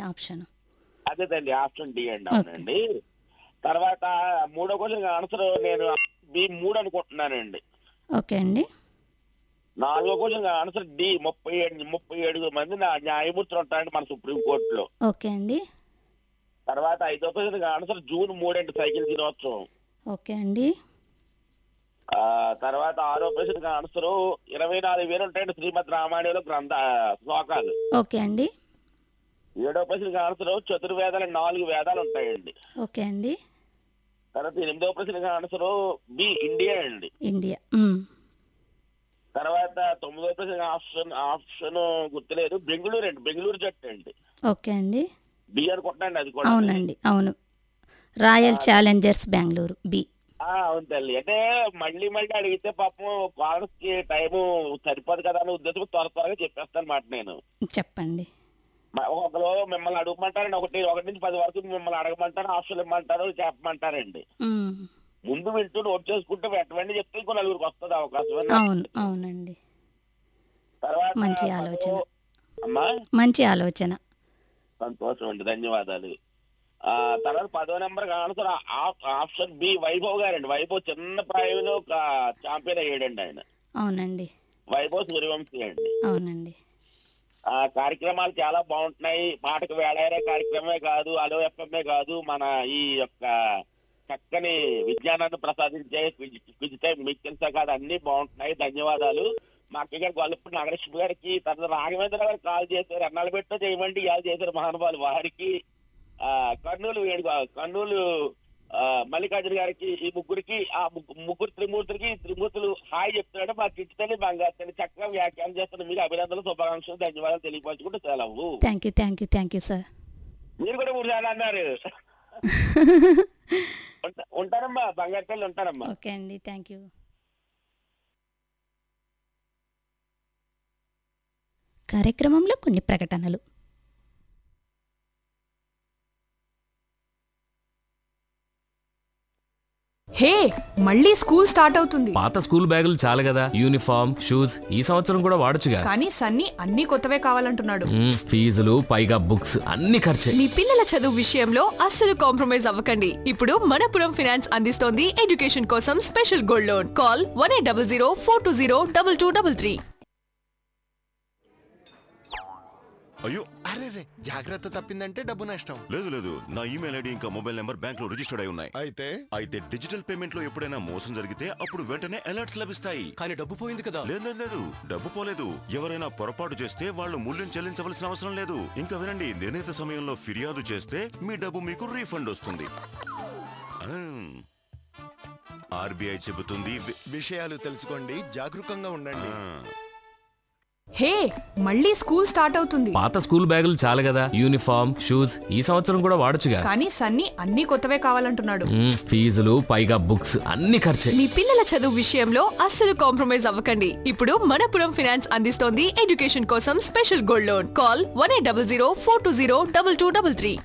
Option అదేదండి option D అండి అవునండి తర్వాత మూడో క్వశ్చన్ ఆన్సర్ నేను బి మూడు అనుకుంటున్నానండి ఓకే అండి నాలుగో క్వశ్చన్ ఆన్సర్ డి ముప్పై ఏడు ముప్పై ఏడు మంది నా న్యాయమూర్తులు ఉంటారండి మన సుప్రీం కోర్టులో ఓకే అండి తర్వాత ఐదో క్వశ్చన్ ఆన్సర్ జూన్ మూడండి సైకిల్ దినోత్సవం ఓకే అండి ఆ తర్వాత ఆరో ప్రశ్నకు ఆన్సర్ ఇరవై నాలుగు వేలు ఉంటాయండి శ్రీమద్ రామాయణంలో గ్రంథ శ్లోకాలు ఓకే అండి ఏడో ప్రశ్నకు ఆన్సర్ చతుర్వేదాలు నాలుగు వేదాలు ఉంటాయండి ఓకే అండి తర్వాత ఎనిమిదో ప్రశ్నకు ఆన్సర్ బి ఇండియా అండి ఇండియా మ్మ్. తర్వాత తొమ్మిదో ప్రశ్న ఆప్షన్ ఆప్షన్ గుర్తులేదు బెంగళూరు అండి బెంగళూరు జట్టు అండి ఓకే అండి బి అనుకుంటాండి అది కూడా అవునండి అవును రాయల్ ఛాలెంజర్స్ బెంగళూరు బి ఆ, అవును తల్లి అంటే మళ్ళీ మళ్ళీ అడిగితే పాపం కాలర్స్ కి టైం సరిపోదు కదా అనే ఉద్దేశం త్వర త్వరగా చెప్పేస్తాను మాట నేను చెప్పండి మ- ఒకరు మిమ్మల్ని అడగమంటారండి ఒకటి ఒకటి నుంచి పది వరకు మిమ్మల్ని అడగమంటారు ఆప్షన్ ఇమ్మంటారు చెప్పమంటారండి మ్మ్. ముందు వింటూ నోట్ చేసుకుంటే వెంటనే చెప్తే ఇంకో నలుగురికి వస్తుంది అవకాశం అవును అవునండి తర్వాత మంచి ఆలోచన. అమ్మా మంచి ఆలోచన సంతోషం అండి ధన్యవాదాలు ఆ తర్వాత పదో number answer option B Vaibhav గారండి వైభవ్ చిన్న ప్రాయంలో ఛాంపియన్ అయ్యాడండి ఆయన అవునండి వైభవ్ సూర్యవంశీ అండి అవునండి ఆ కార్యక్రమాలు చాలా బాగుంటున్నాయి పాటకు వేళారే కార్యక్రమమే కాదు అలో ఎఫ్ఎంఏ కాదు మన ఈ యొక్క చక్కని విజ్ఞానాన్ని ప్రసాదించే క్విజ్ టైం మీకు తెలుసా కాదు అన్ని బాగుంటున్నాయి ధన్యవాదాలు మా అక్క గారు గొల్లపూడి నాగలక్ష్మి గారికి తర్వాత రాఘవేంద్ర గారు కాల్ చేశారు ఎన్నాళ్ళు పెట్టో చేయమండి ఇవాళ చేశారు మహానుభావులు వారికి ఆ కర్నూలు వేణు కర్నూలు ఆ, మల్లికార్జున గారికి ఈ ముగ్గురికి ఆ ముగ్గు- ముగ్గురు త్రిమూర్తులకి త్రిమూర్తులు హాయ్ చెప్తున్నాడు మా కిచ్చితల్లి బంగారు తల్లి చక్కగా వ్యాఖ్యానం చేస్తున్న మీకు అభినందనలు శుభాకాంక్షలు ధన్యవాదాలు తెలియపరచుకుంటూ సెలవు thank you thank you thank you sir మీరు కూడా మూడు సార్లు అన్నారు ఉంటా- ఉంటారమ్మా బంగారు తల్లి ఉంటారమ్మా ఓకే అండి థ్యాంక్ యూ కార్యక్రమంలో కొన్ని ప్రకటనలు హే మళ్ళీ స్కూల్ స్టార్ట్ అవుతుంది పాత స్కూల్ బ్యాగులు చాలు కదా యూనిఫామ్ షూస్ ఈ సంవత్సరం కూడా వాడొచ్చుగా కానీ సన్నీ అన్ని కొత్తవే కావాలంటున్నాడు మ్మ్, ఫీజులు పైగా బుక్స్ అన్ని ఖర్చే మీ పిల్లల చదువు విషయంలో అస్సలు కాంప్రమైజ్ అవ్వకండి ఇప్పుడు మనపురం ఫైనాన్స్ అందిస్తోంది ఎడ్యుకేషన్ కోసం special gold loan call one eight double zero four two zero double two double three అయ్యో అరే రే జాగ్రత్త తప్పిందంటే డబ్బు నష్టం లేదు లేదు నా ఈమెయిల్ ఐడి ఇంకా మొబైల్ నెంబర్ బ్యాంక్ లో రిజిస్టర్డ్ అయి ఉన్నాయి అయితే అయితే డిజిటల్ పేమెంట్ లో ఎప్పుడైనా మోసం జరిగితే అప్పుడు వెంటనే అలర్ట్స్ లభిస్తాయి కానీ డబ్బు పోయింది కదా లేదు లేదు లేదు డబ్బు పోలేదు ఎవరైనా పొరపాటు చేస్తే వాళ్ళు మూల్యం చెల్లించవలసిన అవసరం లేదు ఇంకా వినండి నిర్ణీత సమయంలో ఫిర్యాదు చేస్తే మీ డబ్బు మీకు రీఫండ్ వస్తుంది ఆర్బీఐ చెబుతుంది వి- విషయాలు తెలుసుకోండి జాగరూకంగా ఉండండి ఆ. హే మళ్ళీ స్కూల్ స్టార్ట్ అవుతుంది పాత స్కూల్ బ్యాగులు చాలు కదా యూనిఫామ్ షూస్ ఈ సంవత్సరం కూడా వాడొచ్చుగా కానీ సన్నీ అన్ని కొత్తవే కావాలంటున్నాడు మ్మ్, ఫీజులు పైగా బుక్స్ అన్ని ఖర్చే మీ పిల్లల చదువు విషయంలో అస్సలు కాంప్రమైజ్ అవ్వకండి ఇప్పుడు మనపురం ఫైనాన్స్ అందిస్తోంది ఎడ్యుకేషన్ కోసం special gold loan call one eight double zero four two zero double two double three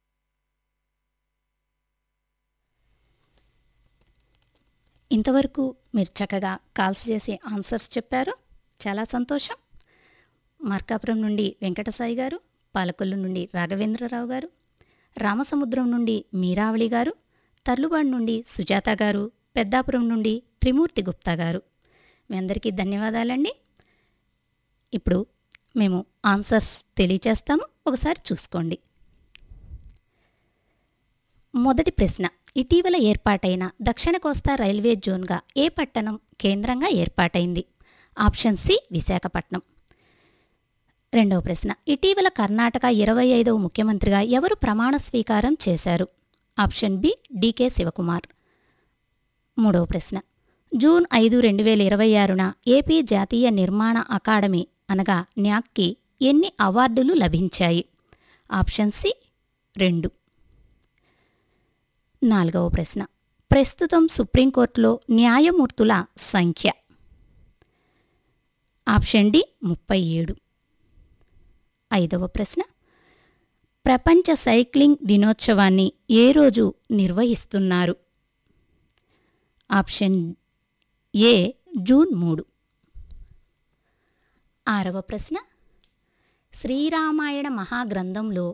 ఇంతవరకు మీరు చక్కగా కాల్స్ చేసి ఆన్సర్స్ చెప్పారు చాలా సంతోషం మార్కాపురం నుండి వెంకటసాయి గారు పాలకొల్లు నుండి రాఘవేంద్రరావు గారు రామసముద్రం నుండి మీరావళి గారు తర్లుబాడు నుండి సుజాత గారు పెద్దాపురం నుండి త్రిమూర్తి గుప్తా గారు మీ అందరికీ ధన్యవాదాలండి ఇప్పుడు మేము ఆన్సర్స్ తెలియచేస్తాము ఒకసారి చూసుకోండి మొదటి ప్రశ్న ఇటీవల ఏర్పాటైన దక్షిణ కోస్తా రైల్వే జోన్గా ఏ పట్టణం కేంద్రంగా ఏర్పాటైంది ఆప్షన్ సి విశాఖపట్నం రెండవ ప్రశ్న ఇటీవల కర్ణాటక ఇరవై ఐదవ ముఖ్యమంత్రిగా ఎవరు ప్రమాణ స్వీకారం చేశారు ఆప్షన్ బి డికే శివకుమార్ మూడవ ప్రశ్న జూన్ ఐదు రెండు వేల ఇరవై ఆరున ఏపీ జాతీయ నిర్మాణ అకాడమీ అనగా న్యాక్కి ఎన్ని అవార్డులు లభించాయి ఆప్షన్ సి రెండు నాలుగవ ప్రశ్న ప్రస్తుతం సుప్రీంకోర్టులో న్యాయమూర్తుల సంఖ్య ఆప్షన్ డి ముప్పై ఏడు ఐదవ ప్రశ్న ప్రపంచ సైక్లింగ్ దినోత్సవాన్ని ఏ రోజు నిర్వహిస్తున్నారు ఆప్షన్ ఏ జూన్ మూడు ఆరవ ప్రశ్న శ్రీరామాయణ మహాగ్రంథంలో